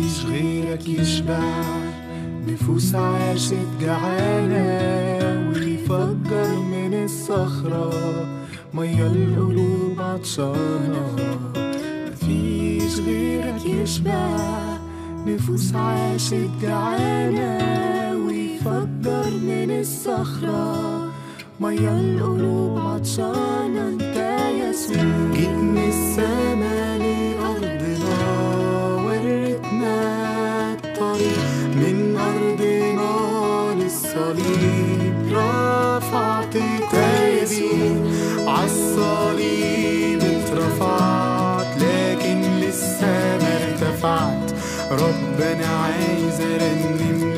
مفيش غيرك يشبع نفوس عاشت جعانة ويفجر من الصخرة مية القلوب عطشانة مفيش غيرك يشبع نفوس عاشت جعانة ويفجر من الصخرة مية القلوب عطشانة انت يسوع جيت من السما لأرضنا وريتنا الطريق من أرضنا للصليب رفعت تايبي عالصليب اترفعت لكن لسه ما ارتفعت ربنا عايز ارنم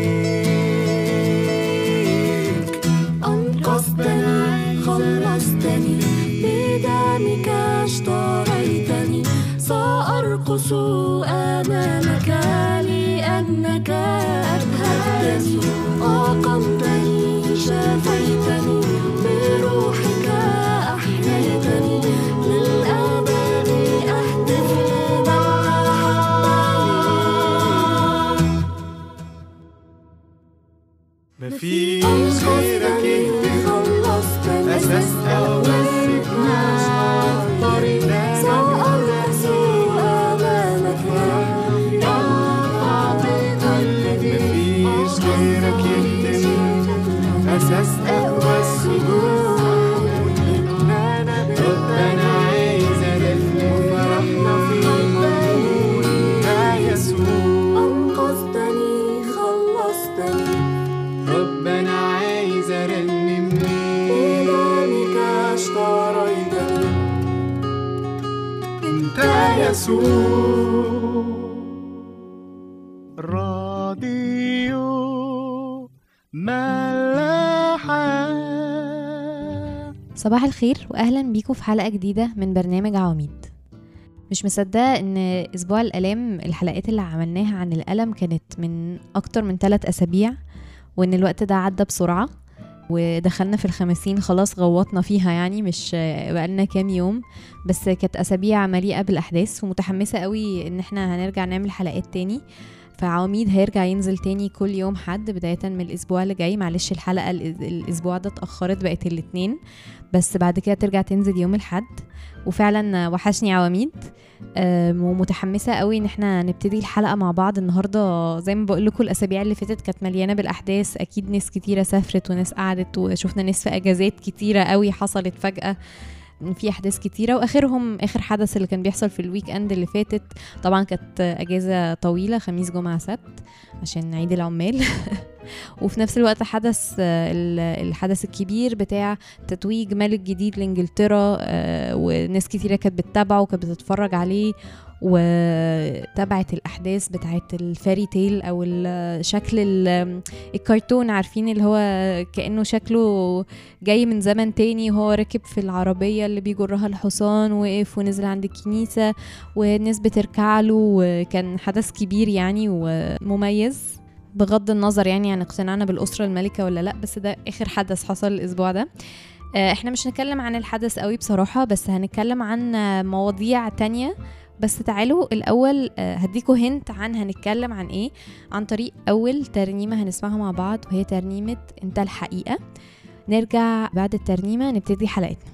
ليك أنقذتني خلصتني بدمك اشتريتني سأرقص أمامك لأنك أبهجتني أقمتني شفيتني بروحك أحييتني للأبد أهتف لمن أحبني مفيش غيرك يهدي خلصتني أساس أوسكنا الطريق سأرقص أمامك أرفع بقلبي مفيش غيرك يهدي أساس أقوى السجود ربنا عايز ألفنا وفرحنا في الموجود يا يسوع أنقذتني خلصتني ربنا عايز أرنم ليك بدمك اشتريتني انت يسوع راديو ملاحة صباح الخير واهلا بيكم في حلقه جديده من برنامج عواميد مش مصدقه ان اسبوع الالام الحلقات اللي عملناها عن الالم كانت من اكتر من ثلاث اسابيع وان الوقت ده عدى بسرعه ودخلنا في الخمسين خلاص غوطنا فيها يعني مش بقالنا كام يوم بس كانت اسابيع مليئه بالاحداث ومتحمسه قوي ان احنا هنرجع نعمل حلقات تاني فعواميد هيرجع ينزل تاني كل يوم حد بداية من الأسبوع اللي جاي معلش الحلقة الأس- الأسبوع ده اتأخرت بقت الاتنين بس بعد كده ترجع تنزل يوم الحد وفعلا وحشني عواميد أم، ومتحمسة قوي ان احنا نبتدي الحلقة مع بعض النهاردة زي ما بقول لكم الأسابيع اللي فاتت كانت مليانة بالأحداث أكيد ناس كتيرة سافرت وناس قعدت وشفنا ناس في أجازات كتيرة قوي حصلت فجأة في احداث كتيره واخرهم اخر حدث اللي كان بيحصل في الويك اند اللي فاتت طبعا كانت اجازه طويله خميس جمعه سبت عشان عيد العمال وفي نفس الوقت حدث آه، ال- الحدث الكبير بتاع تتويج ملك جديد لانجلترا آه، وناس كتيره كانت بتتابعه وكانت بتتفرج عليه وتابعت الاحداث بتاعت الفاري تيل او ال- شكل ال- الكرتون عارفين اللي هو كانه شكله جاي من زمن تاني وهو راكب في العربيه اللي بيجرها الحصان وقف ونزل عند الكنيسه والناس بتركع له وكان حدث كبير يعني ومميز بغض النظر يعني عن اقتناعنا بالأسرة الملكة ولا لا بس ده آخر حدث حصل الأسبوع ده آه، احنا مش هنتكلم عن الحدث قوي بصراحة بس هنتكلم عن آه، مواضيع تانية بس تعالوا الأول آه، هديكوا هنت عن هنتكلم عن ايه عن طريق أول ترنيمة هنسمعها مع بعض وهي ترنيمة انت الحقيقة نرجع بعد الترنيمة نبتدي حلقتنا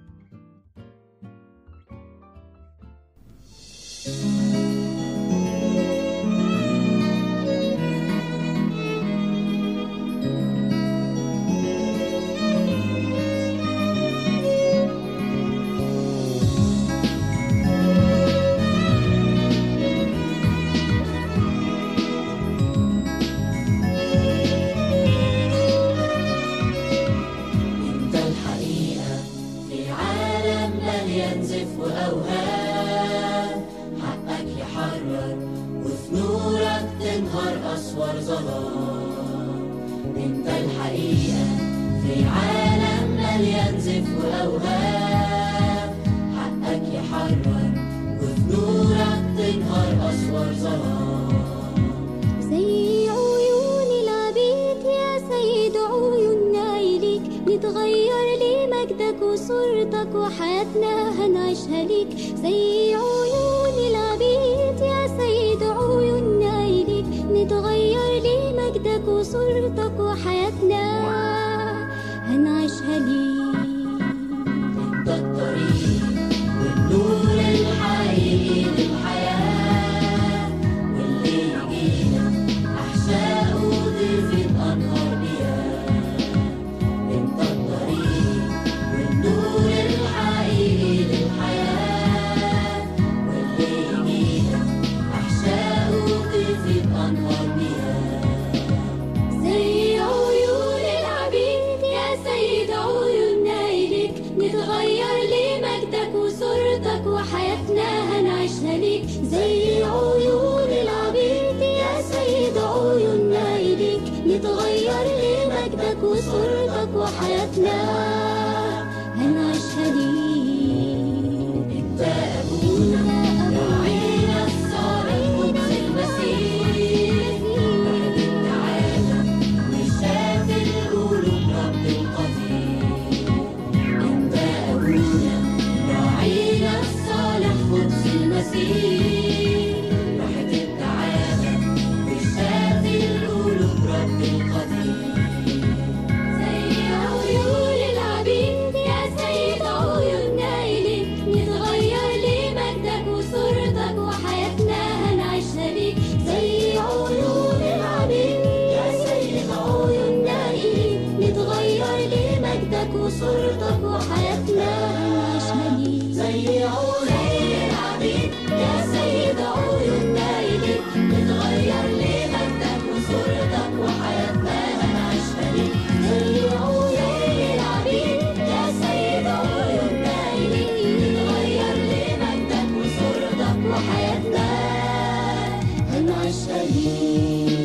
انت الحقيقة في عالم مليان زف وأوهام حقك يحرر وفي نورك تنهار أسوار ظلام انت الحقيقة في عالم مليان زف وأوهام حقك يحرر وفي نورك تنهار أسوار ظلام زي عيون العبيد يا سيد عيوننا إليك نتغير لمجدك وصورتك وحياتنا هنعيشها ليك زي عيون العبيد يا سيد عيوننا وصورتك وحياتنا هنعيشها ليك انت الطريق والنور الحقيقي للحياة واللي يجينا أحشائه تفيض أنهار مياه انت الطريق والنور الحقيقي للحياة واللي يجينا أحشائه تفيض أنهار مياه زي عيون العبيد يا سيد عيوننا إليك نتغير لمجدك وصورتك وحياتنا هنعيشها ليك زي عيون العبيد يا سيد عيوننا إليك نتغير لمجدك وصورتك وحياتنا هنعيشها ليك انت أبونا راعينا الصالح قدس المسيح واحد التعالى وشاف القلوب رب القدير انت أبونا راعينا الصالح قدس المسيح واحد التعالى وشاف القلوب رب القدير زي عيون العبيد يا سيد عيوننا إليك نتغير لمجدك وصورتك وحياتنا هنعيشها ليك زي عيون العبيد يا سيد عيوننا إليك نتغير لمجدك وصورتك وحياتنا هنعيشها ليك زي عيون العبيد يا سيد عيوننا إليك نتغير لمجدك وصورتك وحياتنا هنعيشها ليك زي عيون العبيد يا سيد عيوننا إليك نتغير لمجدك وصورتك وحياتنا هنعيشها ليك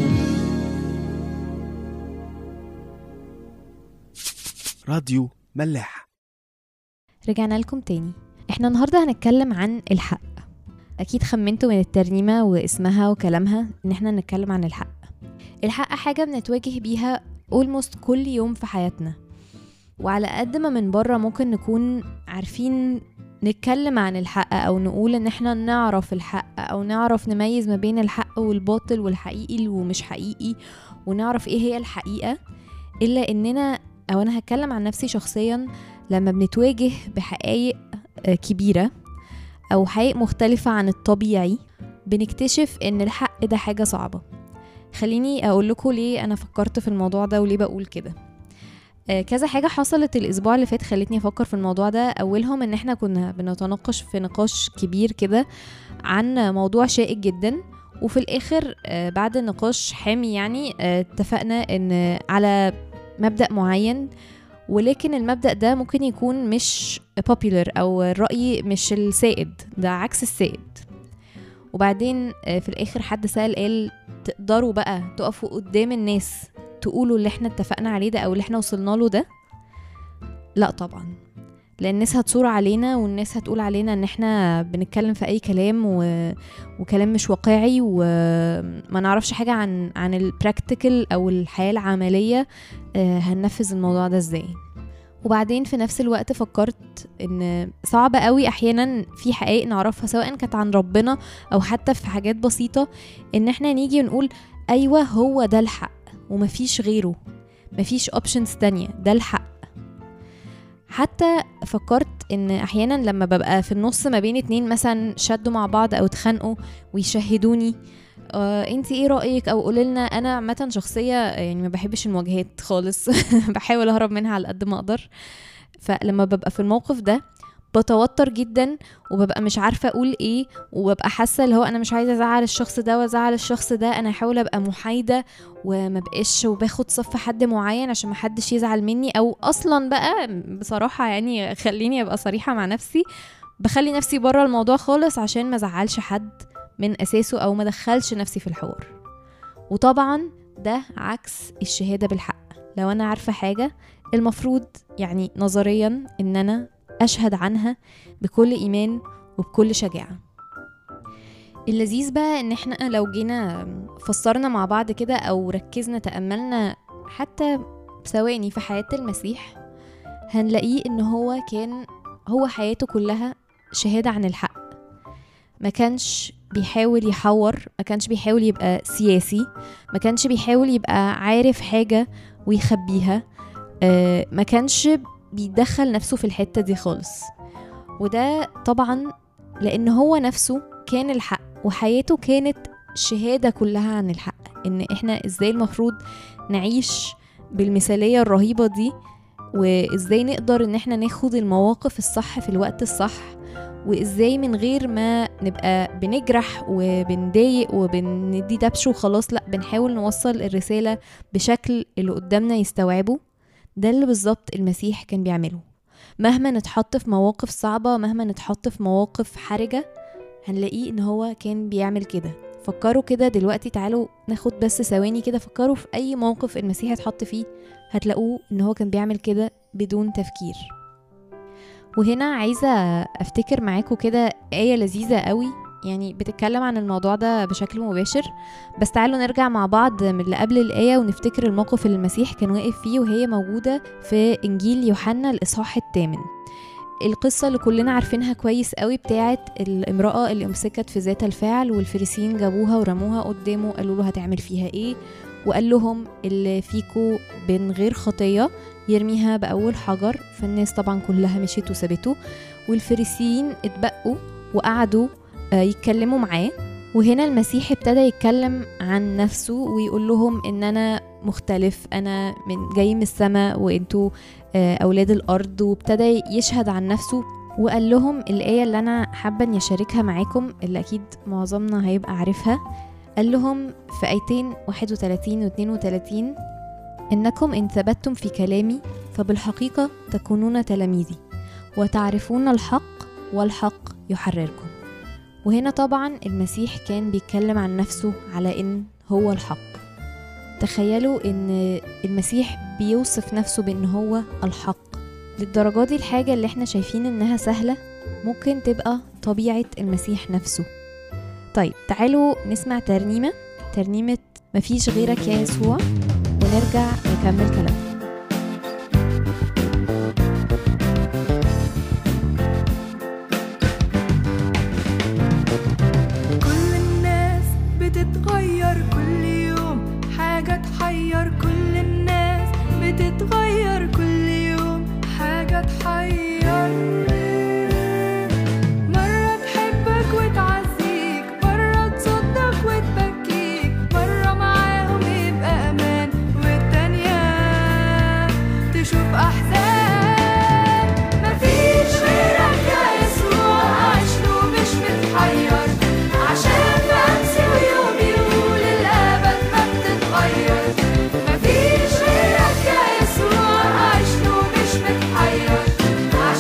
راديو ملاح رجعنا لكم تاني احنا النهارده هنتكلم عن الحق اكيد خمنتوا من الترنيمه واسمها وكلامها ان احنا نتكلم عن الحق الحق حاجه بنتواجه بيها almost كل يوم في حياتنا وعلى قد ما من بره ممكن نكون عارفين نتكلم عن الحق او نقول ان احنا نعرف الحق او نعرف نميز ما بين الحق والباطل والحقيقي ومش حقيقي ونعرف ايه هي الحقيقه الا اننا او انا هتكلم عن نفسي شخصيا لما بنتواجه بحقائق آه، كبيرة أو حقائق مختلفة عن الطبيعي بنكتشف إن الحق ده حاجة صعبة خليني أقول لكم ليه أنا فكرت في الموضوع ده وليه بقول كده آه، كذا حاجة حصلت الأسبوع اللي فات خلتني أفكر في الموضوع ده أولهم إن إحنا كنا بنتناقش في نقاش كبير كده عن موضوع شائك جدا وفي الآخر آه، بعد نقاش حامي يعني آه، اتفقنا إن على مبدأ معين ولكن المبدأ ده ممكن يكون مش popular أو الرأي مش السائد ده عكس السائد وبعدين آه، في الآخر حد سأل قال تقدروا بقى تقفوا قدام الناس تقولوا اللي احنا اتفقنا عليه ده أو اللي احنا وصلنا له ده لا طبعا لان الناس هتصور علينا والناس هتقول علينا ان احنا بنتكلم في اي كلام و... وكلام مش واقعي وما نعرفش حاجه عن عن البراكتيكال او الحياه العمليه آه، هننفذ الموضوع ده ازاي وبعدين في نفس الوقت فكرت ان صعب قوي احيانا في حقائق نعرفها سواء كانت عن ربنا او حتى في حاجات بسيطه ان احنا نيجي نقول ايوه هو ده الحق ومفيش غيره مفيش اوبشنز تانية ده الحق حتى فكرت ان احيانا لما ببقى في النص ما بين اتنين مثلا شدوا مع بعض او اتخانقوا ويشهدوني آه انت ايه رايك او قولي لنا انا عامه شخصيه يعني ما بحبش المواجهات خالص بحاول اهرب منها على قد ما اقدر فلما ببقى في الموقف ده بتوتر جدا وببقى مش عارفه اقول ايه وببقى حاسه اللي هو انا مش عايزه ازعل الشخص ده وازعل الشخص ده انا هحاول ابقى محايده وما بقاش وباخد صف حد معين عشان ما حدش يزعل مني او اصلا بقى بصراحه يعني خليني ابقى صريحه مع نفسي بخلي نفسي بره الموضوع خالص عشان ما ازعلش حد من اساسه او ما ادخلش نفسي في الحوار وطبعا ده عكس الشهاده بالحق لو انا عارفه حاجه المفروض يعني نظريا ان انا اشهد عنها بكل ايمان وبكل شجاعه اللذيذ بقى ان احنا لو جينا فسرنا مع بعض كده او ركزنا تاملنا حتى ثواني في حياه المسيح هنلاقيه ان هو كان هو حياته كلها شهاده عن الحق ما كانش بيحاول يحور ما كانش بيحاول يبقى سياسي ما كانش بيحاول يبقى عارف حاجة ويخبيها آه، ما كانش بيدخل نفسه في الحتة دي خالص وده طبعا لأن هو نفسه كان الحق وحياته كانت شهادة كلها عن الحق إن إحنا إزاي المفروض نعيش بالمثالية الرهيبة دي وإزاي نقدر إن إحنا ناخد المواقف الصح في الوقت الصح وإزاي من غير ما نبقى بنجرح وبنضايق وبندي دبش وخلاص لأ بنحاول نوصل الرسالة بشكل اللي قدامنا يستوعبه ده اللي بالظبط المسيح كان بيعمله مهما نتحط في مواقف صعبة مهما نتحط في مواقف حرجة هنلاقيه ان هو كان بيعمل كده فكروا كده دلوقتي تعالوا ناخد بس ثواني كده فكروا في اي موقف المسيح اتحط فيه هتلاقوه ان هو كان بيعمل كده بدون تفكير وهنا عايزة افتكر معاكم كده آية لذيذة قوي يعني بتتكلم عن الموضوع ده بشكل مباشر بس تعالوا نرجع مع بعض من اللي قبل الآية ونفتكر الموقف اللي المسيح كان واقف فيه وهي موجودة في إنجيل يوحنا الإصحاح الثامن القصة اللي كلنا عارفينها كويس قوي بتاعت الامرأة اللي امسكت في ذات الفعل والفريسيين جابوها ورموها قدامه قالوا له هتعمل فيها ايه وقال لهم اللي فيكو من غير خطية يرميها بأول حجر فالناس طبعا كلها مشيت وسابته والفريسيين اتبقوا وقعدوا آه، يتكلموا معاه وهنا المسيح ابتدى يتكلم عن نفسه ويقول لهم ان انا مختلف انا من جاي من السماء وانتوا آه، اولاد الارض وابتدى يشهد عن نفسه وقال لهم الآية اللي أنا حابة إني أشاركها معاكم اللي أكيد معظمنا هيبقى عارفها قال لهم في آيتين 31 و 32 إنكم إن ثبتتم في كلامي فبالحقيقة تكونون تلاميذي وتعرفون الحق والحق يحرركم وهنا طبعا المسيح كان بيتكلم عن نفسه على إن هو الحق تخيلوا إن المسيح بيوصف نفسه بإن هو الحق للدرجة دي الحاجة اللي احنا شايفين إنها سهلة ممكن تبقى طبيعة المسيح نفسه طيب تعالوا نسمع ترنيمة ترنيمة مفيش غيرك يا يسوع ونرجع نكمل كلامنا كل الناس بتتغير كل يوم حاجة تحير كل الناس بتتغير كل يوم حاجة تحير مرة تحبك وتعزيك مرة تصدق وتبكيك مرة معاهم يبقى أمان والتانية تشوف أحزان مفيش غيرك يا يسوع عشره مش متحير عشان بنسي ويوم يقول الأبد ما بتتغير مفيش غيرك يا يسوع عشره مش متحير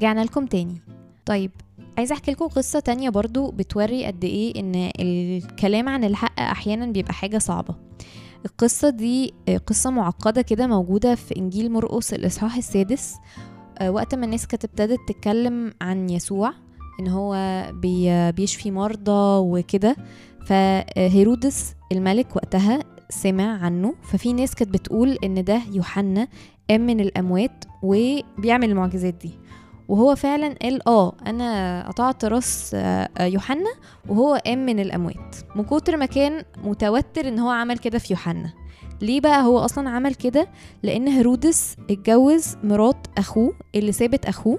ورجعنا لكم تاني طيب عايزه احكي لكم قصه تانية برضو بتوري قد ايه ان الكلام عن الحق احيانا بيبقى حاجه صعبه القصه دي آه، قصه معقده كده موجوده في انجيل مرقس الاصحاح السادس آه، وقت ما الناس كانت ابتدت تتكلم عن يسوع ان هو بي بيشفي مرضى وكده فهيرودس الملك وقتها سمع عنه ففي ناس كانت بتقول ان ده يوحنا قام من الاموات وبيعمل المعجزات دي وهو فعلا قال اه انا قطعت راس آه، آه، يوحنا وهو قام من الاموات من كتر ما كان متوتر ان هو عمل كده في يوحنا ليه بقى هو اصلا عمل كده لان هيرودس اتجوز مرات اخوه اللي سابت اخوه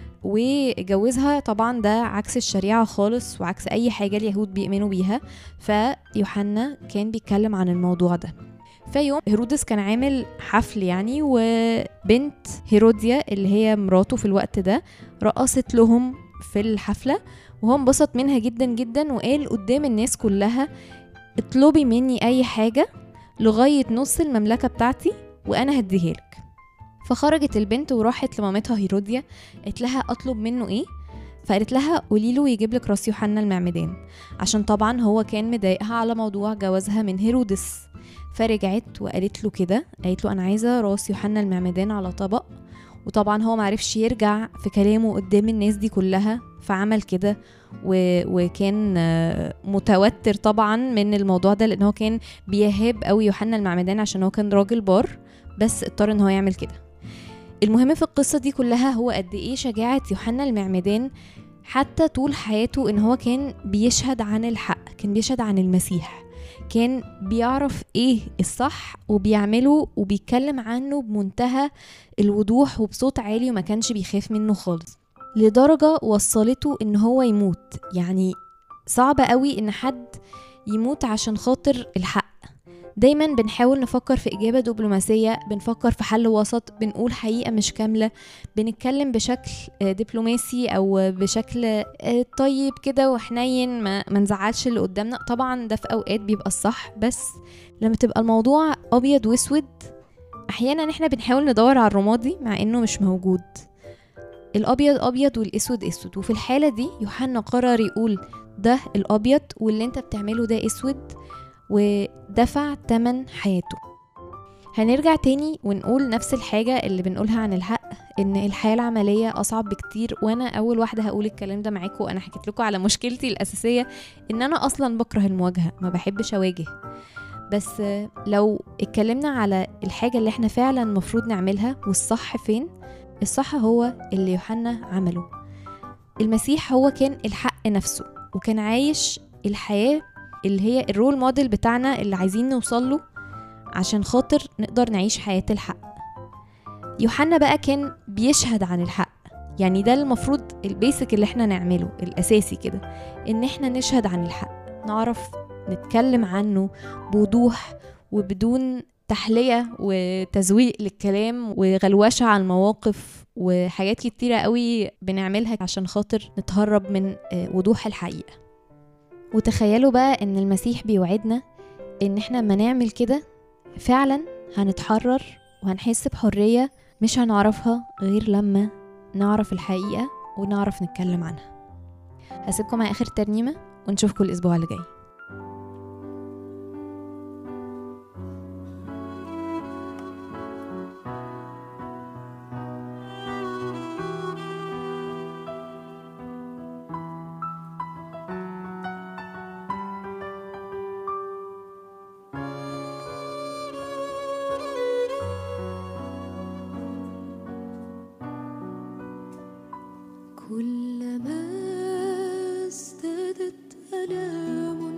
وجوزها طبعا ده عكس الشريعة خالص وعكس أي حاجة اليهود بيؤمنوا بيها فيوحنا كان بيتكلم عن الموضوع ده فيوم هيرودس كان عامل حفل يعني وبنت هيروديا اللي هي مراته في الوقت ده رقصت لهم في الحفلة وهو انبسط منها جدا جدا وقال قدام الناس كلها اطلبي مني أي حاجة لغاية نص المملكة بتاعتي وأنا هديها لك فخرجت البنت وراحت لمامتها هيروديا قالت لها اطلب منه ايه فقالت لها قولي له يجيب لك راس يوحنا المعمدان عشان طبعا هو كان مضايقها على موضوع جوازها من هيرودس فرجعت وقالت له كده قالت له انا عايزه راس يوحنا المعمدان على طبق وطبعا هو معرفش يرجع في كلامه قدام الناس دي كلها فعمل كده و... وكان آه، متوتر طبعا من الموضوع ده لان هو كان بيهاب قوي يوحنا المعمدان عشان هو كان راجل بار بس اضطر ان هو يعمل كده المهم في القصة دي كلها هو قد ايه شجاعة يوحنا المعمدان حتى طول حياته ان هو كان بيشهد عن الحق كان بيشهد عن المسيح كان بيعرف ايه الصح وبيعمله وبيتكلم عنه بمنتهى الوضوح وبصوت عالي وما كانش بيخاف منه خالص لدرجة وصلته ان هو يموت يعني صعب قوي ان حد يموت عشان خاطر الحق دايما بنحاول نفكر في إجابة دبلوماسية بنفكر في حل وسط بنقول حقيقة مش كاملة بنتكلم بشكل آه، دبلوماسي أو بشكل آه، طيب كده وحنين ما, ما نزعلش اللي قدامنا طبعا ده في أوقات بيبقى الصح بس لما تبقى الموضوع أبيض وأسود أحيانا احنا بنحاول ندور على الرمادي مع إنه مش موجود الأبيض أبيض والأسود أسود وفي الحالة دي يوحنا قرر يقول ده الأبيض واللي انت بتعمله ده أسود ودفع تمن حياته هنرجع تاني ونقول نفس الحاجة اللي بنقولها عن الحق ان الحياة العملية اصعب بكتير وانا اول واحدة هقول الكلام ده معاكم انا حكيت لكم على مشكلتي الاساسية ان انا اصلا بكره المواجهة ما بحبش اواجه بس لو اتكلمنا على الحاجة اللي احنا فعلا مفروض نعملها والصح فين الصح هو اللي يوحنا عمله المسيح هو كان الحق نفسه وكان عايش الحياة اللي هي الرول موديل بتاعنا اللي عايزين نوصل له عشان خاطر نقدر نعيش حياة الحق يوحنا بقى كان بيشهد عن الحق يعني ده المفروض البيسك اللي احنا نعمله الأساسي كده ان احنا نشهد عن الحق نعرف نتكلم عنه بوضوح وبدون تحلية وتزويق للكلام وغلوشة على المواقف وحاجات كتيرة قوي بنعملها عشان خاطر نتهرب من آه، وضوح الحقيقة وتخيلوا بقى ان المسيح بيوعدنا ان احنا لما نعمل كده فعلا هنتحرر وهنحس بحرية مش هنعرفها غير لما نعرف الحقيقة ونعرف نتكلم عنها هسيبكم مع آخر ترنيمة ونشوفكم الأسبوع اللي جاي كلما ازدادت آلام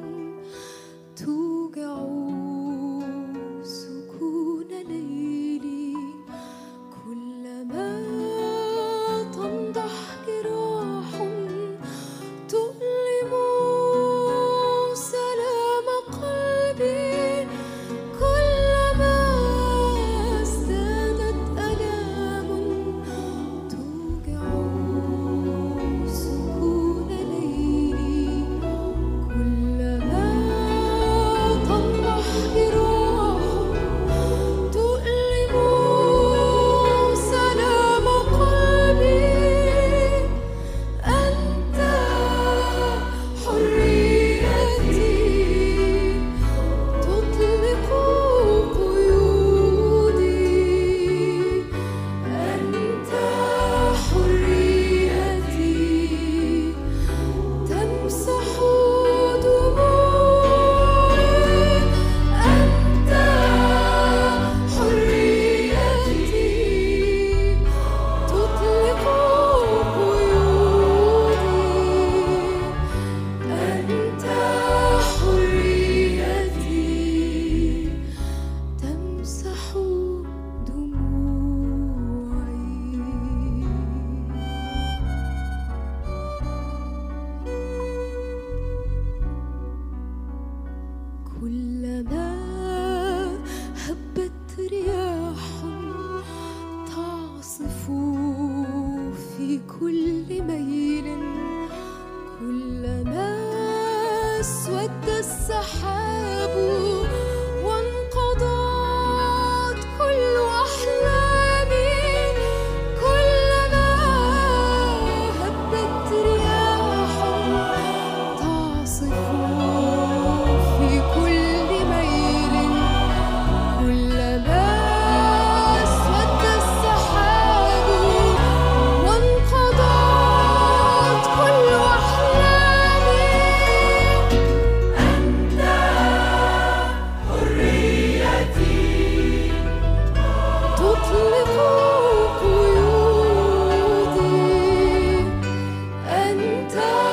أنت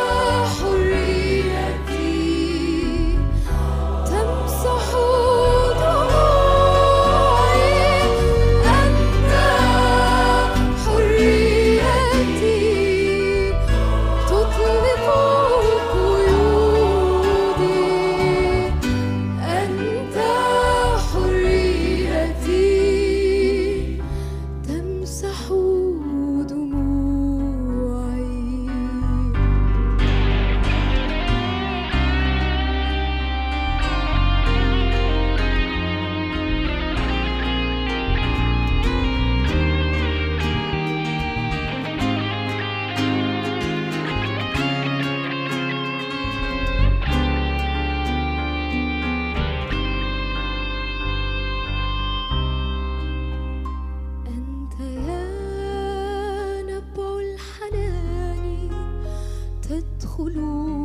حريتي تمسح دموعي أنت حريتي تطلق قيودي أنت حريتي تمسح دموعي أنت يا نبع الحنان تدخل